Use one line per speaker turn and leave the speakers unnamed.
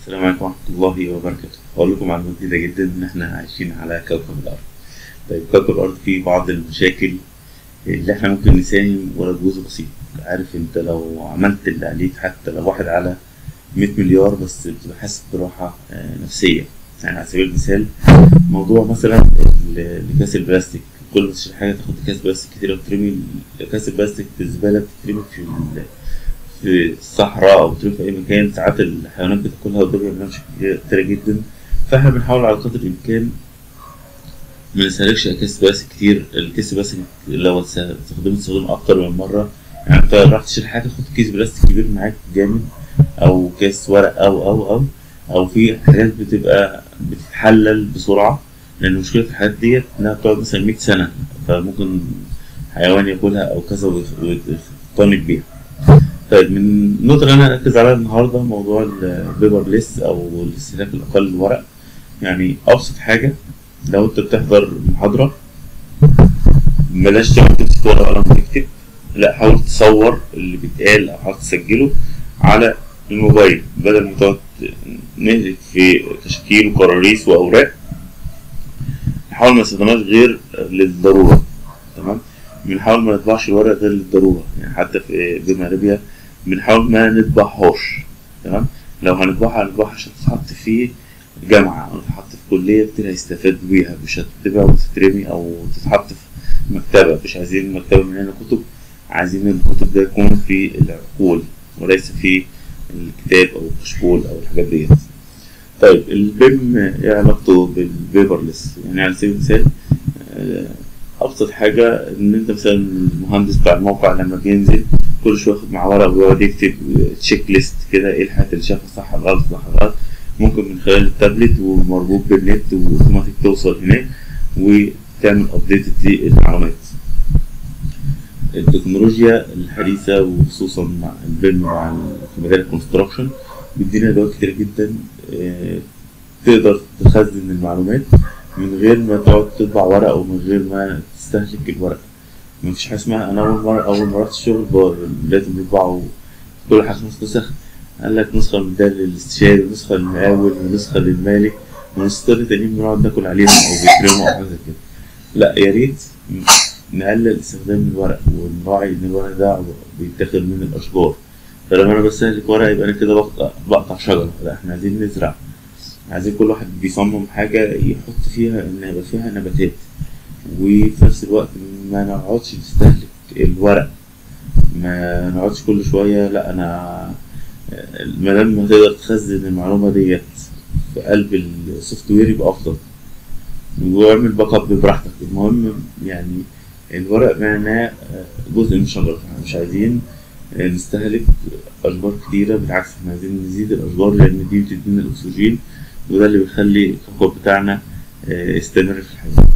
السلام عليكم ورحمة الله وبركاته هقول لكم معلومة جديدة جدا إن إحنا عايشين على كوكب الأرض طيب كوكب الأرض فيه بعض المشاكل اللي إحنا ممكن نساهم ولو جزء بسيط عارف أنت لو عملت اللي عليك حتى لو واحد على 100 مليار بس بتبقى حاسس براحة آه، نفسية يعني على سبيل المثال موضوع مثلا ال- الكاس البلاستيك كل ما تشتري حاجة تاخد كاس بلاستيك كتير وترمي كاس البلاستيك في الزبالة بتترمي في ال- في الصحراء او بترمي في اي مكان ساعات الحيوانات بتاكلها وده بيعمل مشاكل كتيرة جدا فاحنا بنحاول على قدر الامكان ما نستهلكش اكياس بلاستيك كتير الكيس البلاستيك لو استخدمت تستخدمه اكتر من مره يعني انت راح تشتري حاجه خد كيس بلاستيك كبير معاك جامد او كيس ورق او او او او في حاجات بتبقى بتتحلل بسرعه لان مشكله الحاجات ديت انها بتقعد مثلا 100 سنه فممكن حيوان ياكلها او كذا ويقتنق بيها طيب من النقطة اللي أنا هركز عليها النهاردة موضوع البيبر ليس أو الاستهلاك الأقل للورق يعني أبسط حاجة لو أنت بتحضر محاضرة بلاش تقعد تمسك ورقة وقلم وتكتب لا حاول تصور اللي بيتقال أو حاول تسجله على الموبايل بدل ما تقعد نهلك في تشكيل وكراريس وأوراق نحاول ما نستخدمهاش غير للضرورة تمام بنحاول ما نطبعش الورق غير للضرورة يعني حتى في بمغربيا بنحاول ما نطبعهاش تمام لو هنطبعها هنطبعها عشان تتحط في جامعة أو تتحط في كلية كتير هيستفاد بيها مش هتتبع وتترمي أو تتحط في مكتبة مش عايزين مكتبة مليانة كتب عايزين الكتب ده يكون في العقول وليس في الكتاب أو الكشكول أو الحاجات ديت طيب البيم ايه علاقته بالبيبرلس يعني على سبيل المثال آه، ابسط حاجه ان انت مثلا المهندس بتاع الموقع لما بينزل كل شويه ياخد معاه ورقه ويقعد يكتب تشيك ليست كده ايه الحاجات اللي شافها صح ولا غلط صح ولا غلط ممكن من خلال التابلت ومربوط بالنت واوتوماتيك توصل هناك وتعمل ابديت للمعلومات التكنولوجيا الحديثة وخصوصا مع البيم مع ال- في مجال الكونستراكشن بيدينا ادوات كتير جدا آه، تقدر تخزن المعلومات من غير ما تقعد تطبع ورق او من غير ما تستهلك الورق مفيش حاجه اسمها انا اول مره اول ما رحت الشغل ب- لازم يطبعوا كل حاجه خمس نسخ قال لك نسخه من ده للاستشاري ونسخه للمقاول ونسخه للمالك ونسخه تانيين بنقعد ناكل عليهم او بيكرموا او حاجه زي كده لا يا ريت نقلل استخدام الورق ونراعي ان الورق ده بيتاخد من الاشجار فلما انا بستهلك ورق يبقى انا كده بقطع بقطع شجره لا احنا عايزين نزرع عايزين كل واحد بيصمم حاجة يحط فيها إن يبقى فيها نباتات وفي نفس الوقت ما نقعدش نستهلك الورق ما نقعدش كل شوية لا أنا ما دام ما تقدر تخزن المعلومة ديت في قلب السوفت وير يبقى أفضل واعمل باك اب براحتك المهم يعني الورق معناه جزء من الشجرة احنا مش عايزين نستهلك أشجار كتيرة بالعكس احنا عايزين نزيد الأشجار لأن دي بتدينا الأكسجين وده اللي بيخلي الكوكب بتاعنا آه، يستمر في الحياة